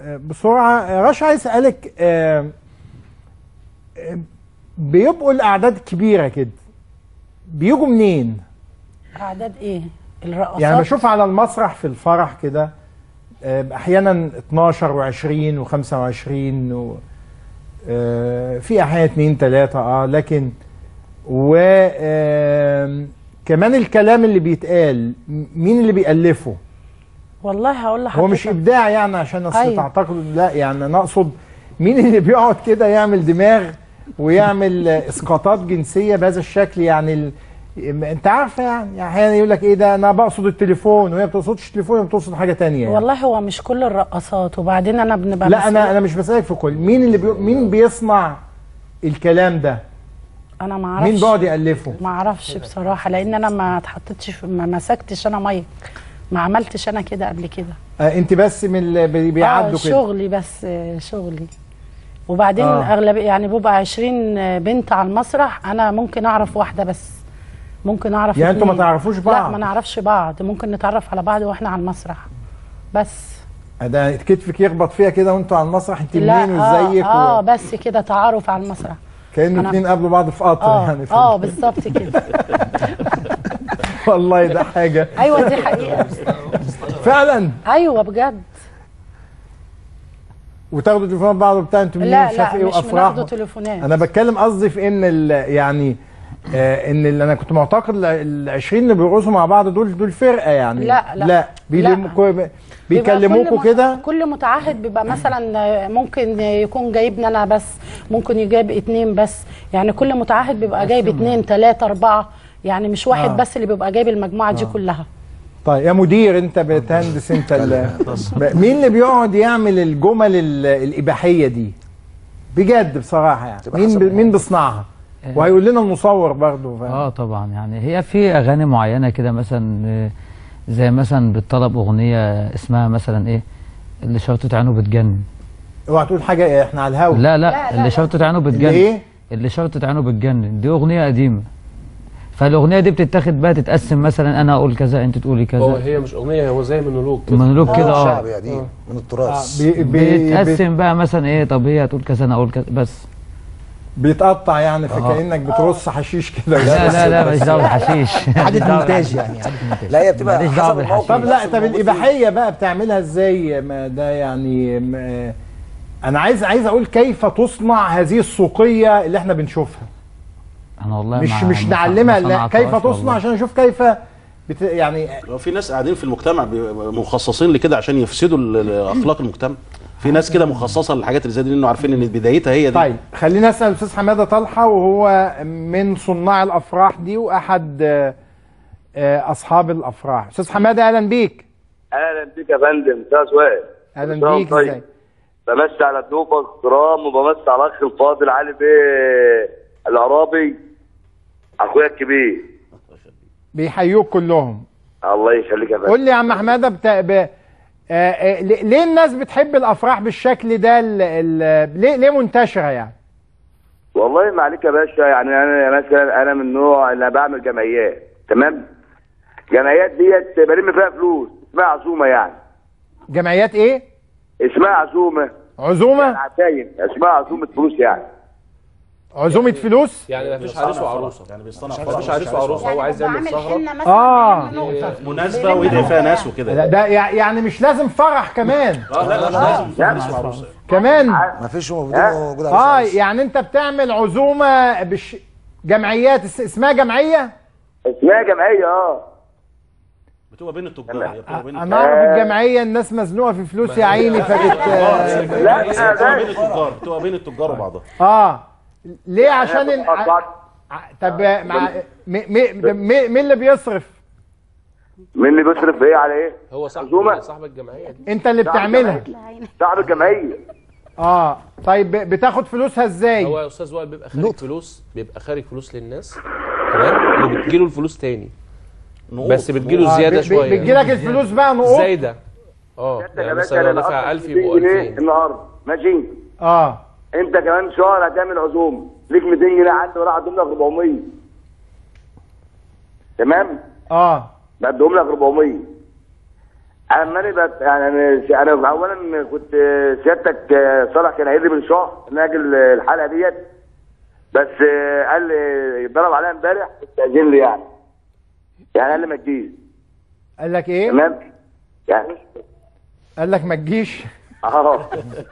بسرعه آه، رشا عايز اسالك آه، آه، بيبقوا الاعداد الكبيره كده بيجوا منين؟ اعداد ايه الرقصات يعني بشوف على المسرح في الفرح كده آه، احيانا 12 و20 و25 و آه، في احيانا 2 3 اه لكن و آم، كمان الكلام اللي بيتقال م- مين اللي بيألفه؟ والله هقول لحضرتك هو مش ابداع يعني عشان اصل أيوة. تعتقد لا يعني انا اقصد مين اللي بيقعد كده يعمل دماغ ويعمل آه، اسقاطات جنسيه بهذا الشكل يعني ال... م- انت عارفه يعني يعني احيانا يقول لك ايه ده انا بقصد التليفون وهي ما بتقصدش التليفون هي بتقصد حاجه تانية يعني. والله هو مش كل الرقصات وبعدين انا بنبقى لا انا مسؤولة- انا مش بسالك في كل مين اللي بي... مين بيصنع الكلام ده انا ما اعرفش مين بيقعد يالفه ما اعرفش بصراحه لان انا ما اتحطيتش في ما مسكتش انا مايك ما عملتش انا كده قبل كده آه انت بس من اللي بي- آه بيعدوا كده شغلي بس آه، شغلي وبعدين آه. آه. اغلب يعني بيبقى 20 بنت على المسرح انا ممكن اعرف واحده بس ممكن اعرف يعني انتوا ما اتنين. تعرفوش لا بعض؟ ما نعرفش بعض ممكن نتعرف على بعض واحنا على المسرح بس ده كتفك يخبط فيها كده وانتوا على المسرح انت لا منين اه, وازيك آه و... بس كده تعارف على المسرح كانوا أنا- اتنين قابلوا بعض في قطر اه يعني في اه بالظبط كده والله ده حاجه ايوه دي حقيقه فعلا ايوه بجد وتاخدوا تليفونات بعض وبتاع انتوا منين لا مش عارف لا ايه مش وافراح بناخده تليفونات انا بتكلم قصدي في ان ال يعني آه ان اللي انا كنت معتقد ال 20 اللي بيرقصوا مع بعض دول دول فرقه يعني لا، لا. لا بيلموا بيبقى بيكلموكوا كل كده كل متعهد بيبقى مثلا ممكن يكون جايبني انا بس ممكن يجيب اتنين بس يعني كل متعهد بيبقى جايب اتنين تلاتة اربعة يعني مش واحد آه. بس اللي بيبقى جايب المجموعة دي كلها طيب يا مدير انت بتهندس انت ال- مين اللي بيقعد يعمل الجمل ال- الاباحيه دي بجد بصراحه يعني مين ب- مين بيصنعها وهيقول لنا المصور برضه فاهم؟ اه طبعا يعني هي في اغاني معينه كده مثلا آه، زي مثلا بالطلب اغنيه اسمها مثلا ايه اللي شرطة عينه بتجنن اوعى تقول حاجه إيه، احنا على الهوا لا لا, اللي شرطة عينه بتجنن اللي ايه؟ اللي شرطة عينه بتجنن دي اغنيه قديمه فالاغنيه دي بتتاخد بقى تتقسم مثلا انا اقول كذا انت تقولي هو كذا هي مش اغنيه هو زي مونولوج كده مونولوج كده اه شعبي قديم من التراث بي- بي- بيتقسم بقى مثلا ايه طب هي هتقول كذا انا اقول كذا بس بيتقطع يعني آه. فكانك بترص حشيش كده لا لا لا ماليش دعوه بالحشيش عادة مونتاج يعني عادة مونتاج لا هي بتبقى ماليش دعوه حسب بالحشيش الموقف طب لا طب الاباحيه بقى بتعملها ازاي ما ده يعني ما انا عايز عايز اقول كيف تصنع هذه السوقيه اللي احنا بنشوفها انا والله مش ما- مش ما نعلمها صنع- لا ما كيف صنعتهاش تصنع والله. عشان نشوف كيف بت يعني في ناس قاعدين في المجتمع بي- مخصصين لكده عشان يفسدوا ال- ال- اخلاق المجتمع في ناس كده مخصصه للحاجات اللي زي دي لانه عارفين ان بدايتها هي دي طيب خلينا اسال الاستاذ حماده طلحه وهو من صناع الافراح دي واحد آه، آه، اصحاب الافراح استاذ حماده اهلا بيك اهلا بيك يا فندم استاذ وائل اهلا كل سنة بيك وأنت طيب. ازاي بمسي على ضيوفك الكرام وبمسي على الاخ الفاضل علي بيه العرابي اخويا الكبير بيحيوك كلهم الله يخليك يا فندم قول لي يا عم حماده بتا... ب... آه، آه، ليه ليه الناس بتحب الافراح بالشكل ده ال... ال... ليه ليه منتشره يعني والله ما عليك يا باشا يعني انا مثلا انا من النوع اللي بعمل جمعيات تمام جمعيات ديت بلم فيها فلوس اسمها عزومه يعني جمعيات ايه اسمها عزومه عزومه عتاين اسمها عزومه فلوس يعني عزومه فلوس يعني ما فيش عريس وعروسه يعني بيصطنع ما فيش عريس وعروسه هو عايز يعمل سهره اه مناسبه ويدعي فيها ناس وكده لا ده يع- يعني مش لازم فرح كمان اه لا لا مش لازم عريس وعروسه كمان ما فيش موجود موجود على اه الأساس. يعني انت بتعمل عزومه بش جمعيات اس- اسمها جمعيه اسمها جمعيه اه بتبقى بين التجار هي بتبقى بين انا اعرف الجمعيه الناس مزنوقه في فلوس يا عيني فبت لا لا، بتبقى لا. بين التجار بتبقى بين التجار وبعضها اه ليه عشان ال... بعض- ع- طب مع م... م... م... مين اللي بيصرف مين اللي بيصرف ايه على ايه؟ هو صاحب عزومة؟ صاحب الجمعيه دي انت اللي بتعملها صاحب الجمعيه اه طيب ب- بتاخد فلوسها ازاي هو يا استاذ وائل بيبقى خارج فلوس بيبقى خارج فلوس للناس تمام وبتجيله الفلوس تاني بس بتجيله آه زياده ب- ب- شويه بتجيلك الفلوس بقى نقط زايده اه انت يا يعني باشا مثلا لو انا دافع أصرف 1000 200 يبقوا جنيه 2000 النهارده ماشي اه انت كمان شهر هتعمل عزوم ليك 200 جنيه عندي وراح اديهم لك 400 تمام اه بديهم لك 400 عمالي بت... يعني انا انا اولا كنت سيادتك صالح كان قايل لي من شهر ان اجي الحلقه ديت بس قال لي ضرب عليا امبارح استاذن لي يعني يعني قال لي ما تجيش قال لك ايه تمام يعني قال لك ما تجيش اه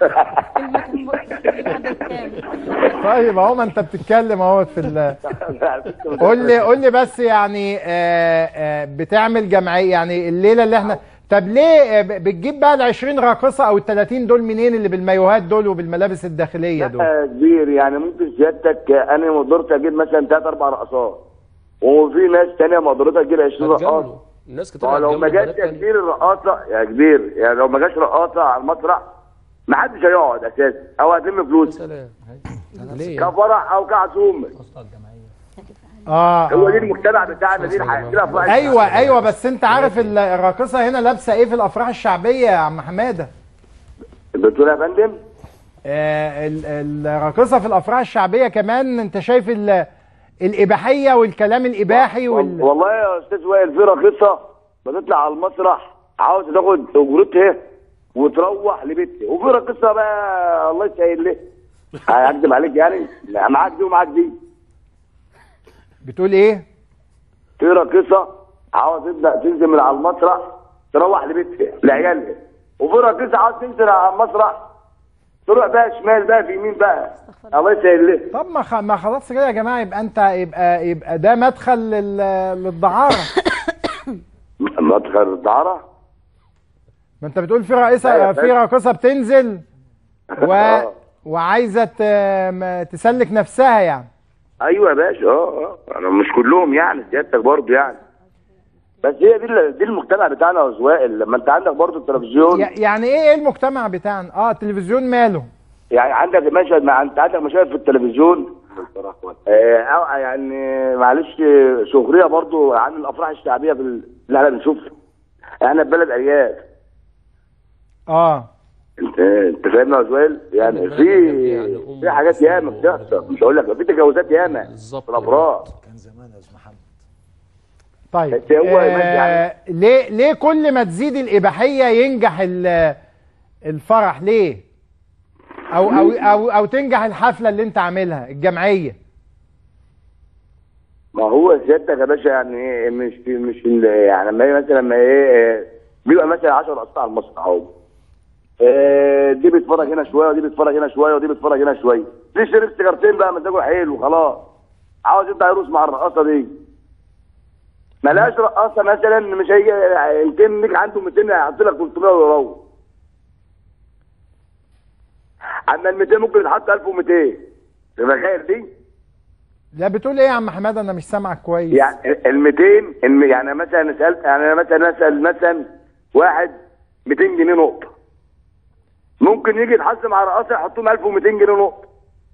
طيب اهو ما انت بتتكلم اهو في ال قول لي قول لي بس يعني آه، آه، بتعمل جمعيه يعني الليله اللي احنا طب ليه آه، ب- بتجيب بقى ال 20 راقصه او ال 30 دول منين اللي بالمايوهات دول وبالملابس الداخليه دول؟ لا كبير يعني ممكن سيادتك انا مقدرت اجيب مثلا ثلاث اربع رقصات وفي ناس تانية مقدرتها تجيب 20 رقاصه هتجاملوا الناس كتير ما لو ما هتجاملوا جاش البنات يا كبير الرقاصه يا كبير يعني لو ما جاش رقاصه على المسرح ما حدش هيقعد اساسا او هتلم فلوس سلام ليه كفرح او كعزومه اه هو دي آه. المجتمع بتاعنا دي الحياه دي الافراح ايوه ايوه بس انت عارف ال- الراقصه هنا لابسه ايه في الافراح الشعبيه يا عم حماده؟ بتقول يا فندم آه، ال- الراقصه في الافراح الشعبيه كمان انت شايف ال- الاباحيه والكلام الاباحي وال والله يا استاذ وائل في راقصه بتطلع على المسرح عاوزه تاخد اجرتها وتروح لبيتها وفي راقصه بقى الله يسهل ليه هكدب عليك يعني لا، معاك دي ومعاك دي بتقول ايه؟ في راقصه عاوزه تبدا تنزل من على المسرح تروح لبيتها لعيالها وفي راقصه عاوزه تنزل على المسرح تروح بقى شمال بقى في يمين بقى الله يسهل ليه طب ما خ... ما خلاص كده يا جماعه يبقى انت يبقى يبقى ده مدخل لل... للدعاره مدخل الدعاره ما انت بتقول في رئيسه أيوة، في فاهم. راقصه بتنزل و... وعايزه ت... م- تسلك نفسها يعني ايوه يا باشا اه اه انا مش كلهم يعني سيادتك برضه يعني بس هي دي ال- دي المجتمع بتاعنا يا وائل لما انت عندك برضه التلفزيون ي... يعني ايه ايه المجتمع بتاعنا؟ اه التلفزيون ماله؟ يعني عندك مشهد مع انت عندك مشاهد في التلفزيون آه أو يعني معلش سخريه برضه عن الافراح الشعبيه في ال- اللي احنا بنشوفها احنا في بلد ارياف اه انت انت فاهمنا يا وائل يعني في في حاجات ياما بتحصل مش هقول لك في تجاوزات ياما بالظبط في الافراح كان زمان يا استاذ محمد طيب بس هو آه يعني- ليه ليه كل ما تزيد الاباحيه ينجح ال- الفرح ليه؟ او او او او تنجح الحفله اللي انت عاملها الجمعيه ما هو سيادتك يا باشا يعني ايه مش مش ال- يعني لما ايه مثلا لما ايه آه، بيبقى مثلا 10 اسطى على المسرح اهو آه، دي بيتفرج هنا شويه ودي بيتفرج هنا شويه ودي بيتفرج هنا شويه دي شرب سيجارتين بقى مزاجه حلو خلاص عاوز يبدا يروس مع الرقاصه دي ملهاش رقاصه مثلا مش هيجي يمكن ليك عنده 200 هيحط لك 300 ويروح اما ال 200 ممكن يتحط 1200 تتخيل دي؟ لا بتقول ايه يا عم حماده انا مش سامعك كويس يعني ال 200 الم- يعني مثلا سالت يعني أنا مثلا اسال مثلا واحد 200 جنيه نقطه ممكن يجي يتحاسب على رقاصه يحط لهم 1200 جنيه نقطه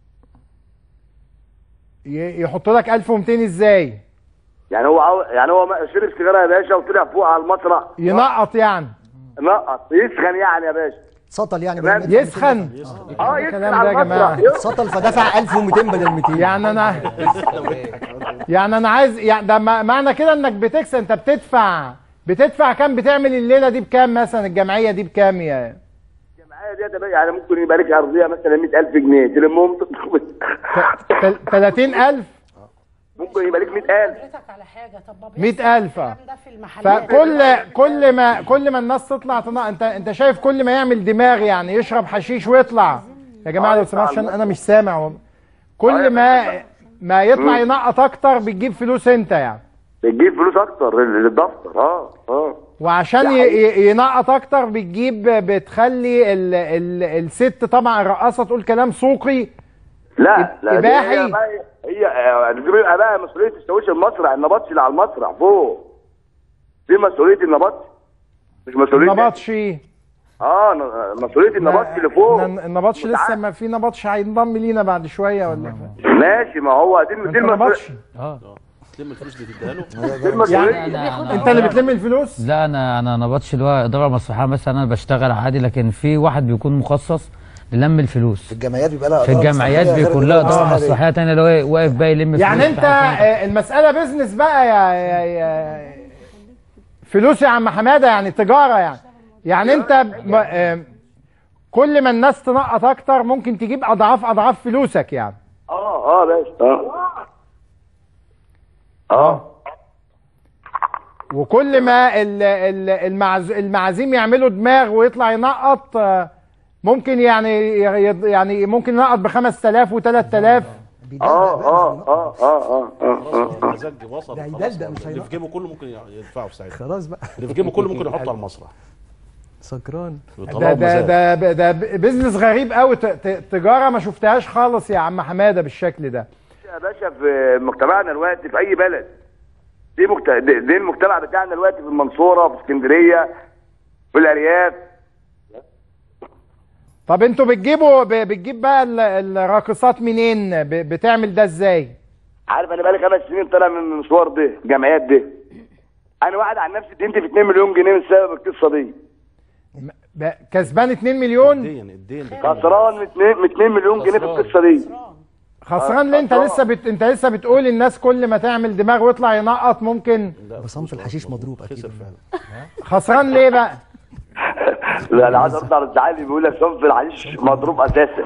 ي- يحط لك 1200 ازاي يعني هو عاو... يعني هو ما- شرب سيجاره يا باشا وطلع فوق على المسرح ينقط يعني نقط يسخن يعني يا باشا سطل يعني تمام. بدل 200 يسخن اه يسخن الكلام على ده يا جماعة. المسرح سطل فدفع 1200 بدل 200 يعني انا يعني انا عايز يعني ده مع- معنى كده انك بتكسب انت بتدفع بتدفع كام بتعمل الليله دي بكام مثلا الجمعيه دي بكام يا الجمعيه ديت يا باشا يعني ممكن يبقى لك ارضيه مثلا 100000 جنيه تلمهم تل- 30000 ممكن يبقى لك 100000 حضرتك على حاجه طب ما 100000 آه. الكلام ده في المحلات فكل كل ما كل ما الناس تطلع تنق... انت انت شايف كل ما يعمل دماغ يعني يشرب حشيش ويطلع يا جماعه لو سمحت عشان انا مش سامع والله. كل ما ما يطلع ينقط اكتر بتجيب فلوس انت يعني بتجيب فلوس اكتر لل- للدفتر اه اه وعشان ي- ي- ينقط اكتر بتجيب بتخلي ال ال الست طبعا الرقاصه تقول كلام سوقي لا لا دي إباحي. هي بقى- هي آه، دي بيبقى بقى مسؤوليه الشاويش المسرح النبطش اللي على المسرح فوق دي مسؤوليه النبطش مش مسؤوليه النبطشي اه ن- مسؤوليه النبطش اللي فوق احنا النبطشي لسه ما في نبطشي هينضم لينا بعد شويه ولا ماشي ما هو دي انت دي المسؤوليه نبطشي اه تلم الفلوس دي تديها له دي المسؤوليه أنا انت اللي بتلم الفلوس لا انا انا نبطش اللي هو اداره مسرحيه مثلا انا بشتغل عادي لكن في واحد بيكون مخصص للم الفلوس في الجمعيات بيبقى لها في إدارة الجمعيات مسرحية غير بيكون لها الإدارة اداره المسرحية. مسرحيه تانية اللي هو واقف بقى يلم يعني فلوس انت بتاع كده. آه، المساله بيزنس بقى يا, يا, يا فلوس يا عم حماده يعني تجاره يعني يعني انت م... آم، كل ما الناس تنقط اكتر ممكن تجيب اضعاف اضعاف فلوسك يعني اه اه باشا اه اه وكل ما ال- ال- المعز... المعازيم يعملوا دماغ ويطلع ينقط آه، ممكن يعني يعني ممكن ينقط ب 5000 و3000 اه اه اه اه اه اه اه المزاج وصل ده خلاص، هيدلدق مش اللي في هينقط. جيبه كله ممكن يدفعه في ساعتها خلاص بقى اللي في جيبه كله ممكن يحطه على المسرح سكران ده ويطلعوا ده بمزاج. ده ده بيزنس غريب قوي ت- ت- تجاره ما شفتهاش خالص يا عم حماده بالشكل ده يا باشا في مجتمعنا دلوقتي في اي بلد دي مجت... دي دي المجتمع بتاعنا دلوقتي في المنصوره في اسكندريه في الارياف طب انتوا بتجيبوا ب- بتجيب بقى ال- الراقصات منين ب- بتعمل ده ازاي عارف انا بقالي خمس سنين طالع من المشوار ده الجمعيات دي انا واحد عن نفسي اديت في 2 مليون جنيه بسبب القصه دي ب- كسبان 2 مليون الدين الدين خسران من 2 من 2 مليون جنيه في القصه دي خسران ليه انت خسران. لسه بت... انت لسه بتقول الناس كل ما تعمل دماغ ويطلع ينقط ممكن لا، بصنف فلوس الحشيش مظبوط. مضروب أكيد. خسر فعلا خسران ليه بقى لا انا عايز اطلع الزعالي بيقول لك صنف العيش مضروب اساسا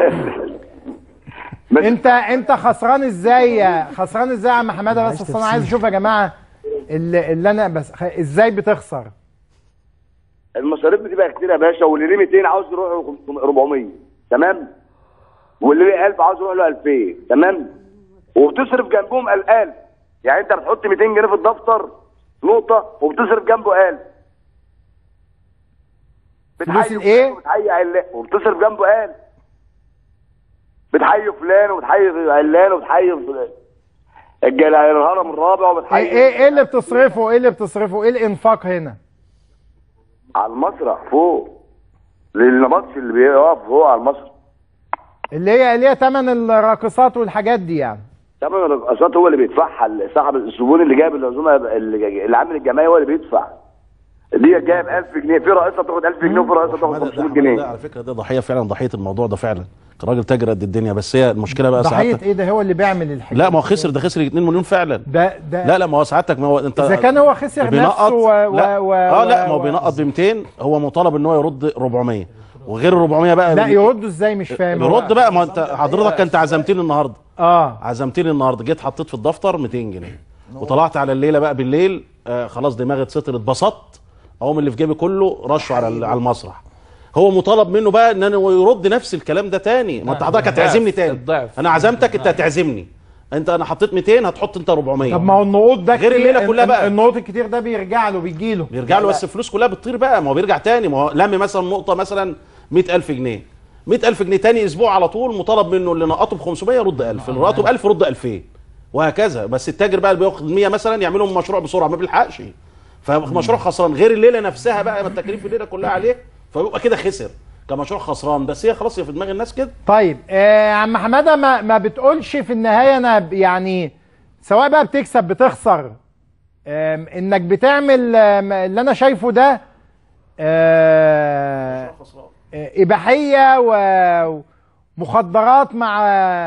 بس انت انت خسران ازاي يا- خسران ازاي يا عم حماده بس اصل انا عايز اشوف يا جماعه اللي, اللي انا بس خ- ازاي بتخسر المصاريف بتبقى كتير يا باشا واللي ليه 200 عاوز يروح له 500 400 تمام واللي ليه 1000 عاوز يروح له 2000 تمام وبتصرف جنبهم ال 1000 يعني انت بتحط 200 جنيه في الدفتر نقطه وبتصرف جنبه 1000 فلوس بتحيي الايه؟ فلان وبتحيي علان وبتصرف جنبه 1000 بتحيي فلان وبتحيي علان وبتحيي فلان الجل- الهرم الرابع ايه وبتحيي ايه ايه اللي بتصرفه ايه اللي بتصرفه ايه الانفاق هنا على المسرح فوق للنبطش اللي بيقف فوق على المسرح اللي هي اللي هي ثمن الراقصات والحاجات دي يعني ثمن الرقصات هو اللي بيدفعها صاحب الزبون اللي جايب العزومه اللي اللي عامل الجمعيه هو اللي بيدفع دي جايب 1000 جنيه في رئيسه بتاخد 1000 جنيه وفي رئيسه بتاخد حمادة- ده 500 حمادة ده جنيه على فكره ده ضحيه فعلا ضحيه الموضوع ده فعلا كراجل تاجر قد الدنيا بس هي المشكله بقى ضحيه ساعتك ايه ده هو اللي بيعمل الحاجه لا ما هو خسر ده خسر 2 مليون فعلا ده ده لا لا ما هو سعادتك ما هو انت اذا كان هو خسر بينقط نفسه و, و, لا. و اه لا و- ما هو و- بينقط ب 200 هو مطالب ان هو يرد 400 وغير ال 400 بقى لا يردوا ازاي مش فاهم يرد بقى ما انت حضرتك انت عزمتني النهارده اه عزمتني النهارده جيت حطيت في الدفتر 200 جنيه وطلعت على الليله بقى بالليل آه خلاص دماغي اتسطر اتبسطت اقوم اللي في جيبي كله رشه على ال- على المسرح هو مطالب منه بقى ان انا يرد نفس الكلام ده تاني ما انت حضرتك هتعزمني تاني الضعف. انا عزمتك انت هتعزمني انت انا حطيت 200 هتحط انت 400 طب ما هو النقود ده غير كتير- الليلة كلها بقى. النقود الكتير ده بيرجع له بيجي له بيرجع له بس الفلوس كلها بتطير بقى ما هو بيرجع تاني ما هو لم مثلا نقطه مثلا 100000 جنيه 100000 جنيه تاني اسبوع على طول مطالب منه اللي نقطه ب 500 يرد 1000 اللي نقطه ب 1000 يرد 2000 وهكذا بس التاجر بقى اللي بياخد 100 مثلا يعملهم مشروع بسرعه ما بيلحقش فمشروع خسران غير الليله نفسها بقى ما التكاليف الليله كلها عليه فبيبقى كده خسر كمشروع خسران بس هي خلاص هي في دماغ الناس كده طيب آه يا عم حماده ما ما بتقولش في النهايه انا ب- يعني سواء بقى بتكسب بتخسر آم، انك بتعمل آم، اللي انا شايفه ده آه آه، اباحيه ومخدرات مع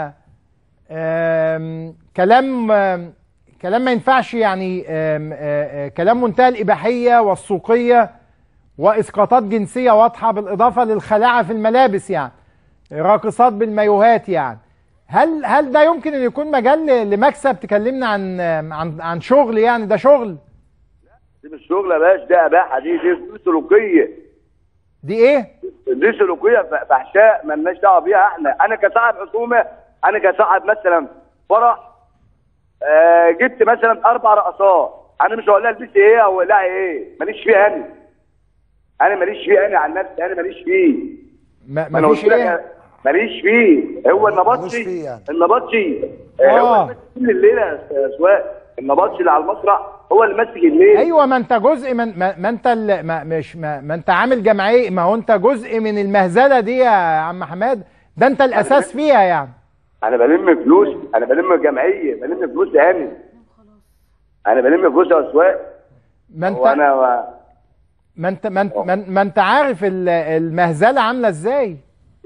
آم، كلام آم، كلام ما ينفعش يعني آم، آه، آه، كلام منتهى الاباحيه والسوقيه واسقاطات جنسيه واضحه بالاضافه للخلاعه في الملابس يعني راقصات بالمايوهات يعني هل هل ده يمكن ان يكون مجال ل- لمكسب تكلمنا عن عن عن شغل يعني ده شغل دي مش شغل يا باشا ده اباحه دي دي دي سلوكيه دي ايه دي سلوكيه ف- فحشاء مالناش دعوه بيها احنا انا كصاحب حكومه انا كصاحب مثلا فرح آه جبت مثلا اربع رقصات انا مش هقول لها البسي ايه او لا ايه ماليش فيها انا انا ماليش فيه انا عن نفسي انا ماليش فيه ما انا ما فيش قلت لك ايه ماليش فيه هو ملوش النبطشي فيه يعني. النبطشي آه. آه. هو اللي ماسك كل الليله يا سواء النبطشي اللي على المسرح هو اللي ماسك الليل ايوه ما انت جزء من ما, ما انت ال- ما مش ما, ما انت عامل جمعيه ما هو انت جزء من المهزله دي يا عم حماد ده انت الاساس فيها يعني انا بلم فلوس انا بلم جمعيه بلم فلوس انا انا بلم فلوس يا اسواق ما انت وانا ما انت ما انت, ما انت- ما انت عارف ال- المهزله عامله ازاي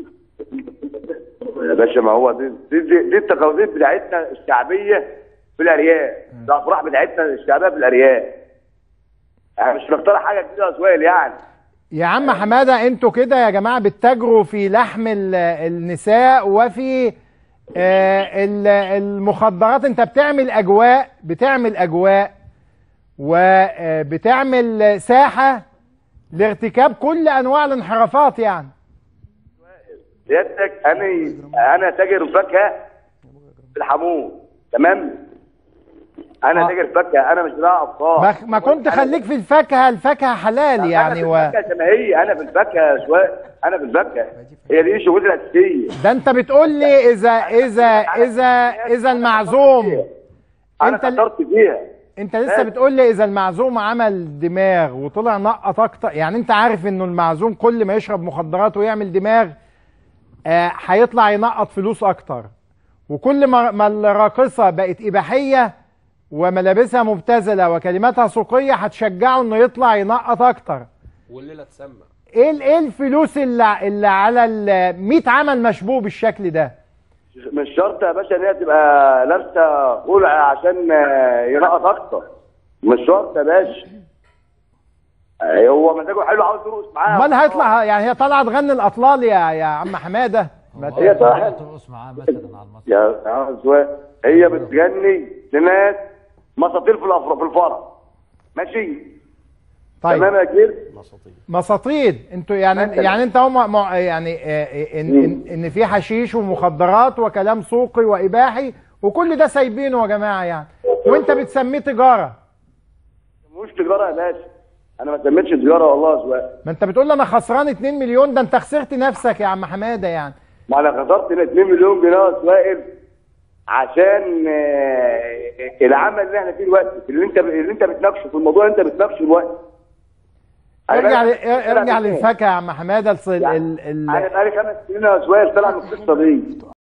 يا باشا ما هو دي دي, دي, دي التقاليد بتاعتنا الشعبيه في الارياف الافراح بتاعتنا الشعبيه في الارياف انا مش بختار حاجه جديده يا اسواق يعني يا عم حماده انتوا كده يا جماعه بتتاجروا في لحم ال- النساء وفي آه، ال- المخدرات انت بتعمل اجواء بتعمل اجواء وبتعمل ساحه لارتكاب كل انواع الانحرافات يعني سيادتك انا انا تاجر فاكهه في الحموم تمام انا آه. تاجر فاكهه انا مش بتاع ابطال ما, ما كنت خليك في الفاكهه الفاكهه حلال يعني انا و... في الفاكهه كما هي انا في الفاكهه شويه انا في الفاكهه هي دي شغلتي الاساسيه ده انت بتقول لي اذا اذا اذا اذا المعزوم انا انت ال- خسرت فيها انت لسه بتقول لي اذا المعزوم عمل دماغ وطلع نقط اكتر يعني انت عارف انه المعزوم كل ما يشرب مخدرات ويعمل دماغ آه، هيطلع ينقط فلوس اكتر وكل ما ما الراقصه بقت اباحيه وملابسها مبتذله وكلماتها سوقيه هتشجعه انه يطلع ينقط اكتر والليله تسمع ايه ال- ايه الفلوس اللي, اللي على ال 100 عمل مشبوه بالشكل ده مش شرط يا باشا ان هي تبقى لابسه قلع عشان آه، ينقط اكتر مش شرط يا باشا آه، هو مزاجه حلو عاوز يرقص معاها امال هيطلع يعني هي طالعه تغني الاطلال يا يا عم حماده ما ت- هي طالعه ترقص معاه مثلا على المسرح يا يا أسواق، هي بتغني لناس مساطيل في الافراح في الفرح ماشي تمام طيب يا كبير مساطيد انتوا يعني مثلاً. يعني انت هم مع- يعني آه، آه، ان ان, إن في حشيش ومخدرات وكلام سوقي واباحي وكل ده سايبينه يا جماعه يعني وانت بتسميه تجاره مش تجاره يا باشا انا ما سميتش تجاره والله يا أسواق. ما انت بتقول لي انا خسران 2 مليون ده انت خسرت نفسك يا عم حماده يعني ما انا خسرت ال 2 مليون جنيه يا اسوائل عشان آه، العمل اللي احنا فيه دلوقتي اللي انت اللي انت بتناقشه في الموضوع اللي انت بتناقشه دلوقتي ارجع ل- أنا- ارجع للفاكهه يا عم حماده الص- ال ال انا بقالي خمس سنين يا اسوائل طالع من القصه دي